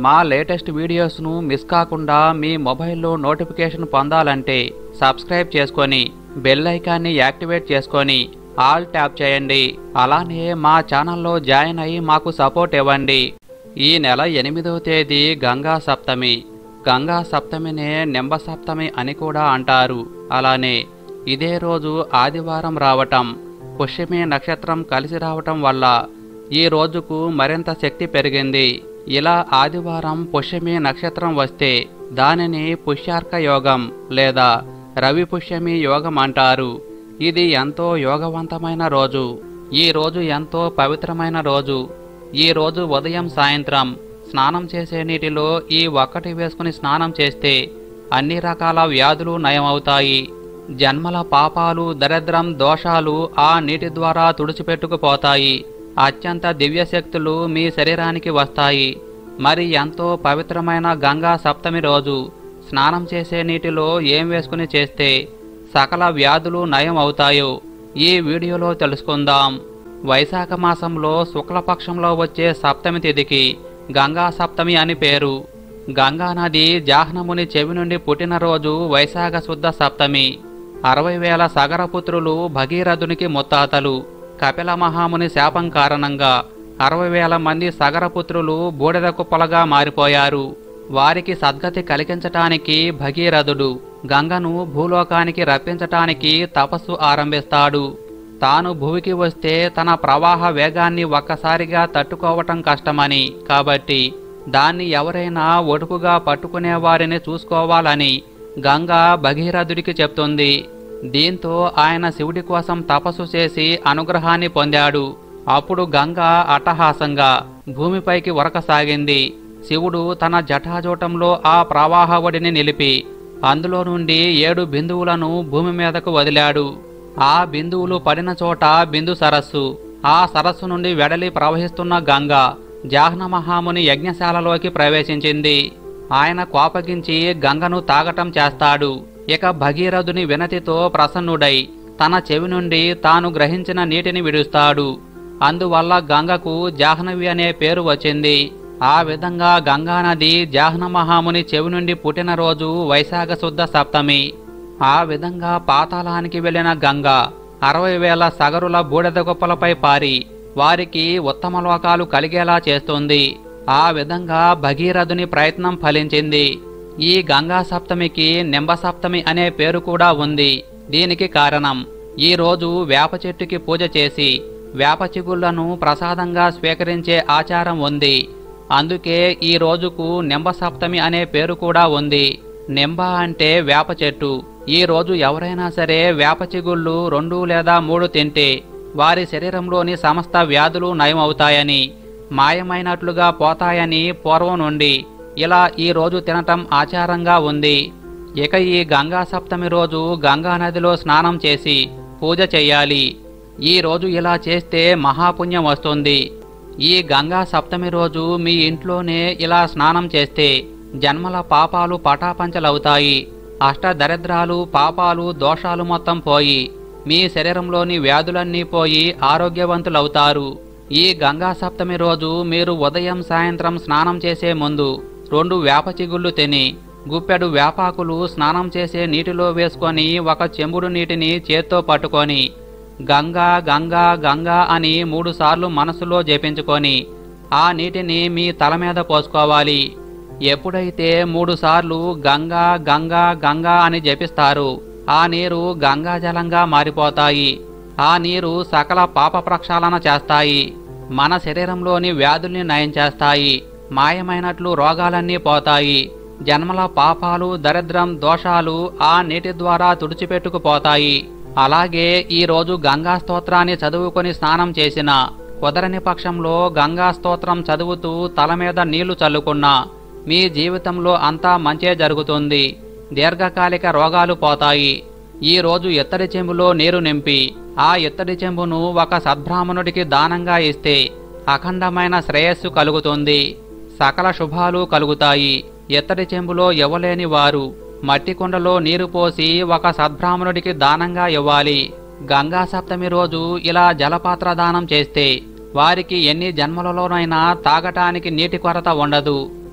మా latest వీడియోస్ను miss కాకుండా మీ మొబైల్లో నోటిఫికేషన్ పొందాలంటే సబ్స్క్రైబ్ చేసుకొని బెల్ ఐకాన్ని యాక్టివేట్ చేసుకొని ఆల్ ట్యాప్ చేయండి అలానే మా ఛానల్లో జాయిన్ అయ్యి మాకు సపోర్ట్ ఇవ్వండి ఈ నెల ఎనిమిదవ తేదీ గంగా సప్తమి గంగా సప్తమినే నింబ సప్తమి అని కూడా అంటారు అలానే ఇదే రోజు ఆదివారం రావటం పుష్యమి నక్షత్రం కలిసి రావటం వల్ల ఈ రోజుకు మరింత శక్తి పెరిగింది ఇలా ఆదివారం పుష్యమి నక్షత్రం వస్తే దానిని పుష్యార్క యోగం లేదా రవి పుష్యమి యోగం అంటారు ఇది ఎంతో యోగవంతమైన రోజు ఈ రోజు ఎంతో పవిత్రమైన రోజు ఈ రోజు ఉదయం సాయంత్రం స్నానం చేసే నీటిలో ఈ ఒక్కటి వేసుకుని స్నానం చేస్తే అన్ని రకాల వ్యాధులు నయమవుతాయి జన్మల పాపాలు దరిద్రం దోషాలు ఆ నీటి ద్వారా తుడిచిపెట్టుకుపోతాయి అత్యంత దివ్యశక్తులు మీ శరీరానికి వస్తాయి మరి ఎంతో పవిత్రమైన గంగా సప్తమి రోజు స్నానం చేసే నీటిలో ఏం వేసుకుని చేస్తే సకల వ్యాధులు నయం అవుతాయో ఈ వీడియోలో తెలుసుకుందాం వైశాఖ మాసంలో శుక్లపక్షంలో వచ్చే సప్తమి తిథికి గంగా సప్తమి అని పేరు గంగా నది జాహ్నముని చెవి నుండి పుట్టినరోజు వైశాఖ శుద్ధ సప్తమి అరవై వేల సగరపుత్రులు భగీరథునికి ముత్తాతలు కపిల మహాముని శాపం కారణంగా అరవై వేల మంది సగరపుత్రులు బూడిద కుప్పలుగా మారిపోయారు వారికి సద్గతి కలిగించటానికి భగీరథుడు గంగను భూలోకానికి రప్పించటానికి తపస్సు ఆరంభిస్తాడు తాను భూమికి వస్తే తన ప్రవాహ వేగాన్ని ఒక్కసారిగా తట్టుకోవటం కష్టమని కాబట్టి దాన్ని ఎవరైనా ఒడుకుగా పట్టుకునే వారిని చూసుకోవాలని గంగా భగీరథుడికి చెప్తుంది దీంతో ఆయన శివుడి కోసం తపస్సు చేసి అనుగ్రహాన్ని పొందాడు అప్పుడు గంగ అట్టహాసంగా భూమిపైకి వరకసాగింది శివుడు తన జటాజూటంలో ఆ ప్రవాహ ఒడిని నిలిపి అందులో నుండి ఏడు బిందువులను భూమి మీదకు వదిలాడు ఆ బిందువులు పడిన చోట బిందు సరస్సు ఆ సరస్సు నుండి వెడలి ప్రవహిస్తున్న గంగ జాహ్న మహాముని యజ్ఞశాలలోకి ప్రవేశించింది ఆయన కోపగించి గంగను తాగటం చేస్తాడు ఇక భగీరథుని వినతితో ప్రసన్నుడై తన చెవి నుండి తాను గ్రహించిన నీటిని విడుస్తాడు అందువల్ల గంగకు జాహ్నవి అనే పేరు వచ్చింది ఆ విధంగా గంగానది జాహ్న మహాముని చెవి నుండి పుట్టినరోజు వైశాఖ శుద్ధ సప్తమి ఆ విధంగా పాతాళానికి వెళ్లిన గంగ అరవై వేల సగరుల బూడిద గొప్పలపై పారి వారికి ఉత్తమ లోకాలు కలిగేలా చేస్తుంది ఆ విధంగా భగీరథుని ప్రయత్నం ఫలించింది ఈ గంగా సప్తమికి నింబ సప్తమి అనే పేరు కూడా ఉంది దీనికి కారణం ఈ రోజు వేప చెట్టుకి పూజ చేసి వేప చిగుళ్లను ప్రసాదంగా స్వీకరించే ఆచారం ఉంది అందుకే ఈ రోజుకు నింబ సప్తమి అనే పేరు కూడా ఉంది నింబ అంటే వేప చెట్టు ఈ రోజు ఎవరైనా సరే వేప చిగుళ్ళు రెండు లేదా మూడు తింటే వారి శరీరంలోని సమస్త వ్యాధులు నయమవుతాయని మాయమైనట్లుగా పోతాయని పూర్వం నుండి ఇలా ఈ రోజు తినటం ఆచారంగా ఉంది ఇక ఈ గంగా సప్తమి రోజు గంగా నదిలో స్నానం చేసి పూజ చెయ్యాలి ఈ రోజు ఇలా చేస్తే మహాపుణ్యం వస్తుంది ఈ గంగా సప్తమి రోజు మీ ఇంట్లోనే ఇలా స్నానం చేస్తే జన్మల పాపాలు పటాపంచలవుతాయి అష్టదరిద్రాలు పాపాలు దోషాలు మొత్తం పోయి మీ శరీరంలోని వ్యాధులన్నీ పోయి ఆరోగ్యవంతులవుతారు ఈ గంగా సప్తమి రోజు మీరు ఉదయం సాయంత్రం స్నానం చేసే ముందు రెండు వేప చిగుళ్ళు తిని గుప్పెడు వేపాకులు స్నానం చేసే నీటిలో వేసుకొని ఒక చెంబుడు నీటిని చేత్తో పట్టుకొని గంగా గంగా గంగా అని మూడుసార్లు మనసులో జపించుకొని ఆ నీటిని మీ తల మీద పోసుకోవాలి ఎప్పుడైతే మూడుసార్లు గంగా గంగా గంగా అని జపిస్తారు ఆ నీరు గంగా జలంగా మారిపోతాయి ఆ నీరు సకల పాప ప్రక్షాళన చేస్తాయి మన శరీరంలోని వ్యాధుల్ని నయం చేస్తాయి మాయమైనట్లు రోగాలన్నీ పోతాయి జన్మల పాపాలు దరిద్రం దోషాలు ఆ నీటి ద్వారా తుడిచిపెట్టుకుపోతాయి అలాగే ఈ రోజు గంగా స్తోత్రాన్ని చదువుకొని స్నానం చేసిన కుదరని పక్షంలో గంగా స్తోత్రం చదువుతూ తల మీద నీళ్లు చల్లుకున్నా మీ జీవితంలో అంతా మంచే జరుగుతుంది దీర్ఘకాలిక రోగాలు పోతాయి ఈ రోజు ఇత్తడి చెంబులో నీరు నింపి ఆ ఇత్తడి చెంబును ఒక సద్బ్రాహ్మణుడికి దానంగా ఇస్తే అఖండమైన శ్రేయస్సు కలుగుతుంది సకల శుభాలు కలుగుతాయి ఇత్తడి చెంబులో ఇవ్వలేని వారు మట్టి కుండలో నీరు పోసి ఒక సద్బ్రాహ్మణుడికి దానంగా ఇవ్వాలి గంగా సప్తమి రోజు ఇలా జలపాత్ర దానం చేస్తే వారికి ఎన్ని జన్మలలోనైనా తాగటానికి నీటి కొరత ఉండదు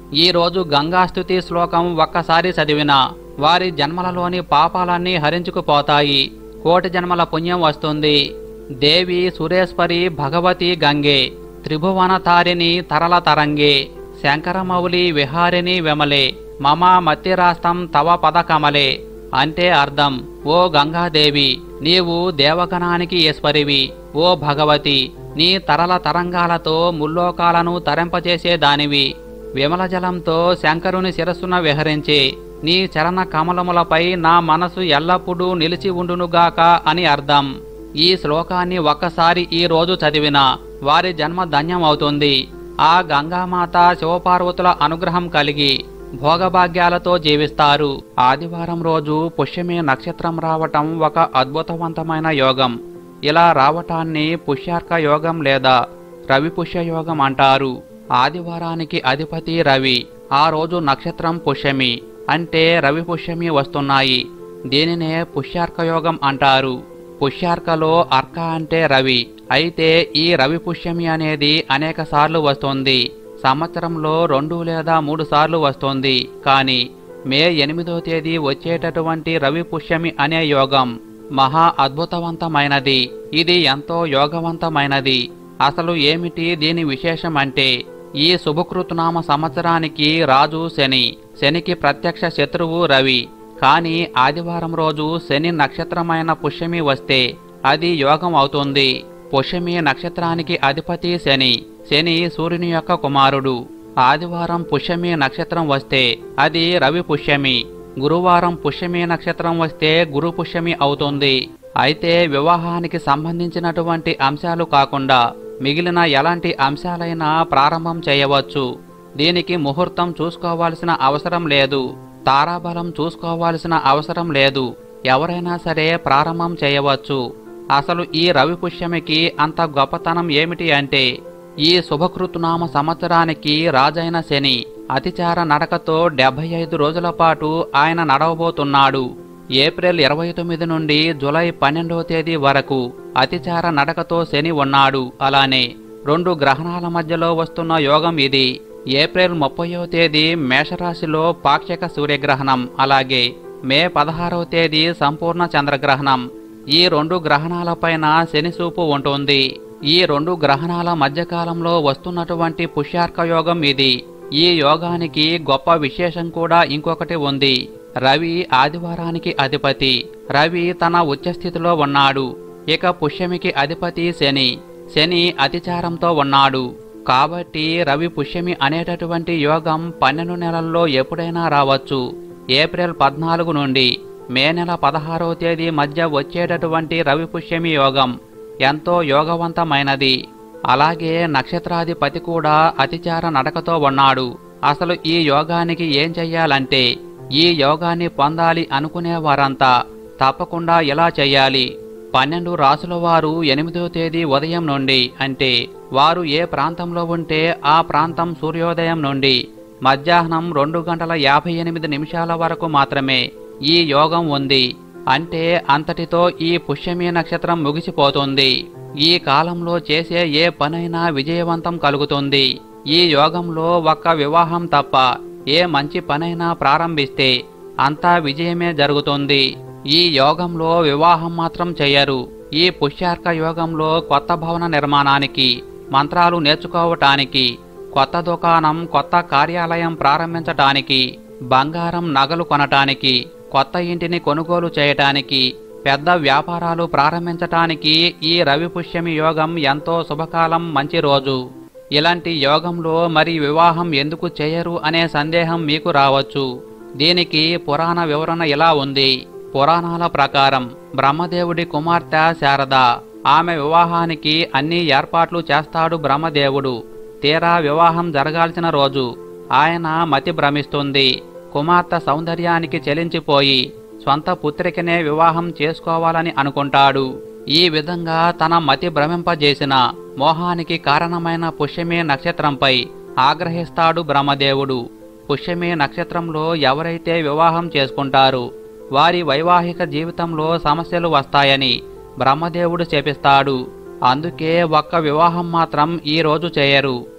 ఈ రోజు గంగాస్తుతి శ్లోకం ఒక్కసారి చదివినా వారి జన్మలలోని పాపాలన్నీ హరించుకుపోతాయి కోటి జన్మల పుణ్యం వస్తుంది దేవి సురేశ్వరి భగవతి గంగే త్రిభువన తారిణి తరల తరంగే శంకరమౌలి విహారిణి వెమలే మమ మత్తిరాస్తం తవ పదకమలే అంటే అర్థం ఓ గంగాదేవి నీవు దేవగణానికి ఈశ్వరివి ఓ భగవతి నీ తరల తరంగాలతో ముల్లోకాలను తరింపచేసే దానివి విమల జలంతో శంకరుని శిరస్సున విహరించే నీ చరణ కమలములపై నా మనసు ఎల్లప్పుడూ నిలిచి ఉండునుగాక అని అర్థం ఈ శ్లోకాన్ని ఒక్కసారి ఈ రోజు చదివిన వారి జన్మ ధన్యమవుతుంది ఆ గంగామాత శివపార్వతుల అనుగ్రహం కలిగి భోగభాగ్యాలతో జీవిస్తారు ఆదివారం రోజు పుష్యమి నక్షత్రం రావటం ఒక అద్భుతవంతమైన యోగం ఇలా రావటాన్ని పుష్యార్క యోగం లేదా రవి పుష్య యోగం అంటారు ఆదివారానికి అధిపతి రవి ఆ రోజు నక్షత్రం పుష్యమి అంటే రవి పుష్యమి వస్తున్నాయి దీనినే పుష్యార్క యోగం అంటారు పుష్యార్కలో అర్క అంటే రవి అయితే ఈ రవి పుష్యమి అనేది అనేక సార్లు వస్తుంది సంవత్సరంలో రెండు లేదా మూడు సార్లు వస్తుంది కానీ మే ఎనిమిదో తేదీ వచ్చేటటువంటి రవి పుష్యమి అనే యోగం మహా అద్భుతవంతమైనది ఇది ఎంతో యోగవంతమైనది అసలు ఏమిటి దీని విశేషం అంటే ఈ శుభకృతనామ సంవత్సరానికి రాజు శని శనికి ప్రత్యక్ష శత్రువు రవి కానీ ఆదివారం రోజు శని నక్షత్రమైన పుష్యమి వస్తే అది యోగం అవుతుంది పుష్యమి నక్షత్రానికి అధిపతి శని శని సూర్యుని యొక్క కుమారుడు ఆదివారం పుష్యమి నక్షత్రం వస్తే అది రవి పుష్యమి గురువారం పుష్యమి నక్షత్రం వస్తే గురు పుష్యమి అవుతుంది అయితే వివాహానికి సంబంధించినటువంటి అంశాలు కాకుండా మిగిలిన ఎలాంటి అంశాలైనా ప్రారంభం చేయవచ్చు దీనికి ముహూర్తం చూసుకోవాల్సిన అవసరం లేదు తారాబలం చూసుకోవాల్సిన అవసరం లేదు ఎవరైనా సరే ప్రారంభం చేయవచ్చు అసలు ఈ రవి పుష్యమికి అంత గొప్పతనం ఏమిటి అంటే ఈ శుభకృతునామ సంవత్సరానికి రాజైన శని అతిచార నడకతో డెబ్బై ఐదు రోజుల పాటు ఆయన నడవబోతున్నాడు ఏప్రిల్ ఇరవై తొమ్మిది నుండి జులై పన్నెండవ తేదీ వరకు అతిచార నడకతో శని ఉన్నాడు అలానే రెండు గ్రహణాల మధ్యలో వస్తున్న యోగం ఇది ఏప్రిల్ ముప్పయో తేదీ మేషరాశిలో పాక్షిక సూర్యగ్రహణం అలాగే మే పదహారవ తేదీ సంపూర్ణ చంద్రగ్రహణం ఈ రెండు గ్రహణాలపైన శని చూపు ఉంటుంది ఈ రెండు గ్రహణాల మధ్యకాలంలో వస్తున్నటువంటి పుష్యార్క యోగం ఇది ఈ యోగానికి గొప్ప విశేషం కూడా ఇంకొకటి ఉంది రవి ఆదివారానికి అధిపతి రవి తన ఉచ్చస్థితిలో ఉన్నాడు ఇక పుష్యమికి అధిపతి శని శని అతిచారంతో ఉన్నాడు కాబట్టి రవి పుష్యమి అనేటటువంటి యోగం పన్నెండు నెలల్లో ఎప్పుడైనా రావచ్చు ఏప్రిల్ పద్నాలుగు నుండి మే నెల పదహారవ తేదీ మధ్య వచ్చేటటువంటి రవి పుష్యమి యోగం ఎంతో యోగవంతమైనది అలాగే నక్షత్రాధిపతి కూడా అతిచార నడకతో ఉన్నాడు అసలు ఈ యోగానికి ఏం చెయ్యాలంటే ఈ యోగాన్ని పొందాలి అనుకునే వారంతా తప్పకుండా ఇలా చెయ్యాలి పన్నెండు రాసుల వారు ఎనిమిదో తేదీ ఉదయం నుండి అంటే వారు ఏ ప్రాంతంలో ఉంటే ఆ ప్రాంతం సూర్యోదయం నుండి మధ్యాహ్నం రెండు గంటల యాభై ఎనిమిది నిమిషాల వరకు మాత్రమే ఈ యోగం ఉంది అంటే అంతటితో ఈ పుష్యమి నక్షత్రం ముగిసిపోతుంది ఈ కాలంలో చేసే ఏ పనైనా విజయవంతం కలుగుతుంది ఈ యోగంలో ఒక్క వివాహం తప్ప ఏ మంచి పనైనా ప్రారంభిస్తే అంతా విజయమే జరుగుతుంది ఈ యోగంలో వివాహం మాత్రం చెయ్యరు ఈ పుష్యార్క యోగంలో కొత్త భవన నిర్మాణానికి మంత్రాలు నేర్చుకోవటానికి కొత్త దుకాణం కొత్త కార్యాలయం ప్రారంభించటానికి బంగారం నగలు కొనటానికి కొత్త ఇంటిని కొనుగోలు చేయటానికి పెద్ద వ్యాపారాలు ప్రారంభించటానికి ఈ రవి పుష్యమి యోగం ఎంతో శుభకాలం మంచి రోజు ఇలాంటి యోగంలో మరి వివాహం ఎందుకు చేయరు అనే సందేహం మీకు రావచ్చు దీనికి పురాణ వివరణ ఇలా ఉంది పురాణాల ప్రకారం బ్రహ్మదేవుడి కుమార్తె శారద ఆమె వివాహానికి అన్ని ఏర్పాట్లు చేస్తాడు బ్రహ్మదేవుడు తీరా వివాహం జరగాల్సిన రోజు ఆయన మతి భ్రమిస్తుంది కుమార్తె సౌందర్యానికి చెలించిపోయి స్వంత పుత్రికనే వివాహం చేసుకోవాలని అనుకుంటాడు ఈ విధంగా తన మతి భ్రమింపజేసిన మోహానికి కారణమైన పుష్యమే నక్షత్రంపై ఆగ్రహిస్తాడు బ్రహ్మదేవుడు పుష్యమే నక్షత్రంలో ఎవరైతే వివాహం చేసుకుంటారు వారి వైవాహిక జీవితంలో సమస్యలు వస్తాయని బ్రహ్మదేవుడు శపిస్తాడు అందుకే ఒక్క వివాహం మాత్రం ఈ రోజు చేయరు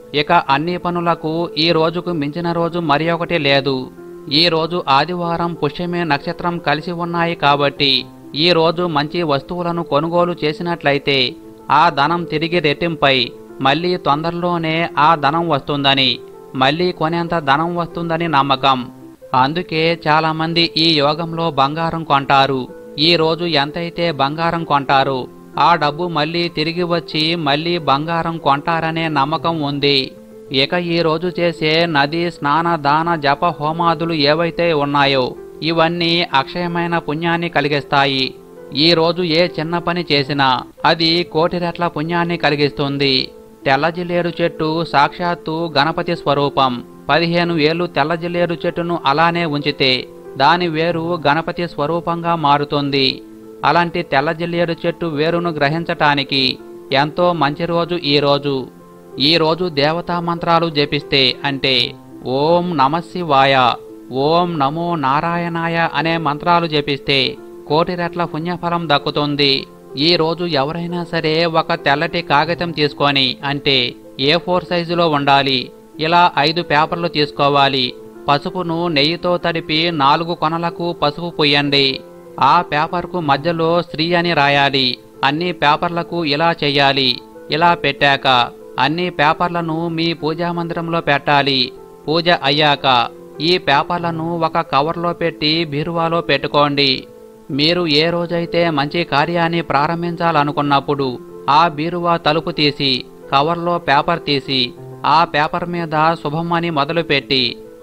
ఇక అన్ని పనులకు ఈ రోజుకు మించిన రోజు మరి ఒకటి లేదు ఈ రోజు ఆదివారం పుష్యమే నక్షత్రం కలిసి ఉన్నాయి కాబట్టి ఈ రోజు మంచి వస్తువులను కొనుగోలు చేసినట్లయితే ఆ ధనం తిరిగి రెట్టింపై మళ్ళీ తొందరలోనే ఆ ధనం వస్తుందని మళ్ళీ కొనేంత ధనం వస్తుందని నమ్మకం అందుకే చాలామంది ఈ యోగంలో బంగారం కొంటారు ఈ రోజు ఎంతైతే బంగారం కొంటారో ఆ డబ్బు మళ్ళీ తిరిగి వచ్చి మళ్ళీ బంగారం కొంటారనే నమ్మకం ఉంది ఇక ఈ రోజు చేసే నది స్నాన దాన జప హోమాదులు ఏవైతే ఉన్నాయో ఇవన్నీ అక్షయమైన పుణ్యాన్ని కలిగిస్తాయి ఈ రోజు ఏ చిన్న పని చేసినా అది కోటి రెట్ల పుణ్యాన్ని కలిగిస్తుంది తెల్లజిల్లేరు చెట్టు సాక్షాత్తు గణపతి స్వరూపం పదిహేను ఏళ్ళు తెల్లజిల్లేరు చెట్టును అలానే ఉంచితే దాని వేరు గణపతి స్వరూపంగా మారుతుంది అలాంటి తెల్లజిల్లేరు చెట్టు వేరును గ్రహించటానికి ఎంతో మంచి రోజు ఈ రోజు ఈ రోజు దేవతా మంత్రాలు జపిస్తే అంటే ఓం నమశివాయ ఓం నమో నారాయణాయ అనే మంత్రాలు జపిస్తే కోటి రెట్ల పుణ్యఫలం దక్కుతుంది ఈ రోజు ఎవరైనా సరే ఒక తెల్లటి కాగితం తీసుకొని అంటే ఏ ఫోర్ సైజులో ఉండాలి ఇలా ఐదు పేపర్లు తీసుకోవాలి పసుపును నెయ్యితో తడిపి నాలుగు కొనలకు పసుపు పొయ్యండి ఆ పేపర్కు మధ్యలో స్త్రీ అని రాయాలి అన్ని పేపర్లకు ఇలా చెయ్యాలి ఇలా పెట్టాక అన్ని పేపర్లను మీ పూజా మందిరంలో పెట్టాలి పూజ అయ్యాక ఈ పేపర్లను ఒక కవర్లో పెట్టి బీరువాలో పెట్టుకోండి మీరు ఏ రోజైతే మంచి కార్యాన్ని ప్రారంభించాలనుకున్నప్పుడు ఆ బీరువా తలుపు తీసి కవర్లో పేపర్ తీసి ఆ పేపర్ మీద శుభం అని మొదలుపెట్టి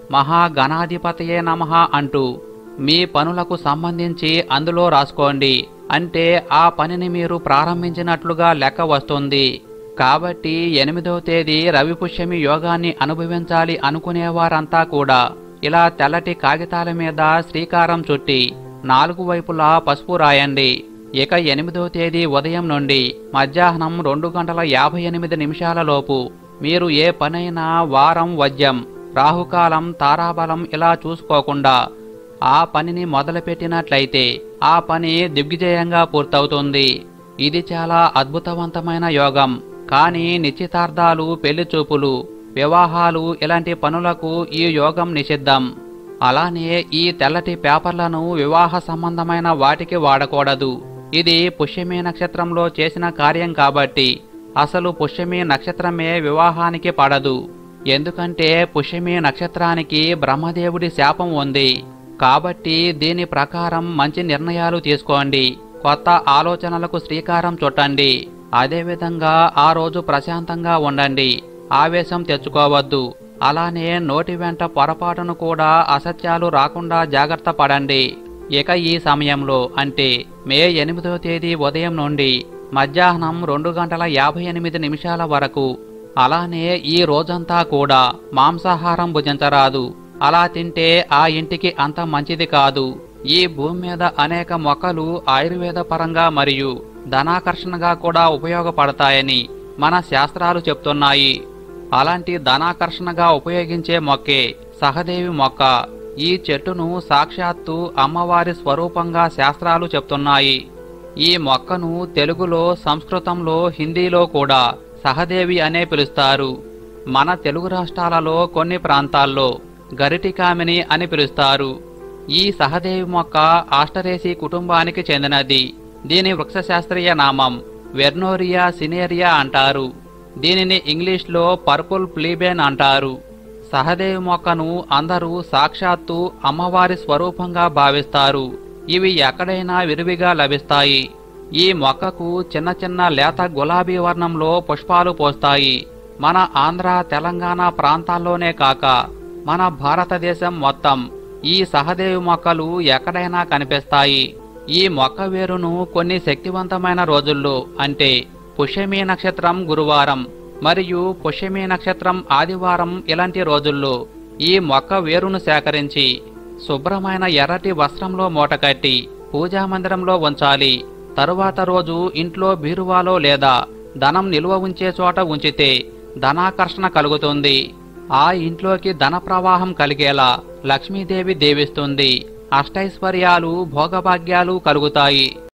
మహాగణాధిపతయే నమః అంటూ మీ పనులకు సంబంధించి అందులో రాసుకోండి అంటే ఆ పనిని మీరు ప్రారంభించినట్లుగా లెక్క వస్తుంది కాబట్టి ఎనిమిదవ తేదీ రవిపుష్యమి యోగాన్ని అనుభవించాలి అనుకునేవారంతా కూడా ఇలా తెల్లటి కాగితాల మీద శ్రీకారం చుట్టి నాలుగు వైపులా పసుపు రాయండి ఇక ఎనిమిదవ తేదీ ఉదయం నుండి మధ్యాహ్నం రెండు గంటల యాభై ఎనిమిది నిమిషాల లోపు మీరు ఏ పనైనా వారం వద్యం రాహుకాలం తారాబలం ఇలా చూసుకోకుండా ఆ పనిని మొదలుపెట్టినట్లయితే ఆ పని దిగ్విజయంగా పూర్తవుతుంది ఇది చాలా అద్భుతవంతమైన యోగం కానీ నిశ్చితార్థాలు పెళ్లి చూపులు వివాహాలు ఇలాంటి పనులకు ఈ యోగం నిషిద్ధం అలానే ఈ తెల్లటి పేపర్లను వివాహ సంబంధమైన వాటికి వాడకూడదు ఇది పుష్యమి నక్షత్రంలో చేసిన కార్యం కాబట్టి అసలు పుష్యమి నక్షత్రమే వివాహానికి పడదు ఎందుకంటే పుష్యమి నక్షత్రానికి బ్రహ్మదేవుడి శాపం ఉంది కాబట్టి దీని ప్రకారం మంచి నిర్ణయాలు తీసుకోండి కొత్త ఆలోచనలకు శ్రీకారం చుట్టండి అదేవిధంగా ఆ రోజు ప్రశాంతంగా ఉండండి ఆవేశం తెచ్చుకోవద్దు అలానే నోటి వెంట పొరపాటును కూడా అసత్యాలు రాకుండా జాగ్రత్త పడండి ఇక ఈ సమయంలో అంటే మే ఎనిమిదో తేదీ ఉదయం నుండి మధ్యాహ్నం రెండు గంటల యాభై ఎనిమిది నిమిషాల వరకు అలానే ఈ రోజంతా కూడా మాంసాహారం భుజించరాదు అలా తింటే ఆ ఇంటికి అంత మంచిది కాదు ఈ భూమి మీద అనేక మొక్కలు ఆయుర్వేద పరంగా మరియు ధనాకర్షణగా కూడా ఉపయోగపడతాయని మన శాస్త్రాలు చెప్తున్నాయి అలాంటి ధనాకర్షణగా ఉపయోగించే మొక్కే సహదేవి మొక్క ఈ చెట్టును సాక్షాత్తు అమ్మవారి స్వరూపంగా శాస్త్రాలు చెప్తున్నాయి ఈ మొక్కను తెలుగులో సంస్కృతంలో హిందీలో కూడా సహదేవి అనే పిలుస్తారు మన తెలుగు రాష్ట్రాలలో కొన్ని ప్రాంతాల్లో గరిటికామిని అని పిలుస్తారు ఈ సహదేవి మొక్క ఆస్టరేసి కుటుంబానికి చెందినది దీని వృక్షశాస్త్రీయ నామం వెర్నోరియా సినేరియా అంటారు దీనిని ఇంగ్లీష్లో పర్పుల్ ప్లీబేన్ అంటారు సహదేవి మొక్కను అందరూ సాక్షాత్తు అమ్మవారి స్వరూపంగా భావిస్తారు ఇవి ఎక్కడైనా విరివిగా లభిస్తాయి ఈ మొక్కకు చిన్న చిన్న లేత గులాబీ వర్ణంలో పుష్పాలు పోస్తాయి మన ఆంధ్ర తెలంగాణ ప్రాంతాల్లోనే కాక మన భారతదేశం మొత్తం ఈ సహదేవి మొక్కలు ఎక్కడైనా కనిపిస్తాయి ఈ మొక్క వేరును కొన్ని శక్తివంతమైన రోజుల్లో అంటే పుష్యమి నక్షత్రం గురువారం మరియు పుష్యమి నక్షత్రం ఆదివారం ఇలాంటి రోజుల్లో ఈ మొక్క వేరును సేకరించి శుభ్రమైన ఎర్రటి వస్త్రంలో మూటకట్టి పూజా మందిరంలో ఉంచాలి తరువాత రోజు ఇంట్లో బీరువాలో లేదా ధనం నిల్వ ఉంచే చోట ఉంచితే ధనాకర్షణ కలుగుతుంది ఆ ఇంట్లోకి ధన ప్రవాహం కలిగేలా లక్ష్మీదేవి దేవిస్తుంది అష్టైశ్వర్యాలు భోగభాగ్యాలు కలుగుతాయి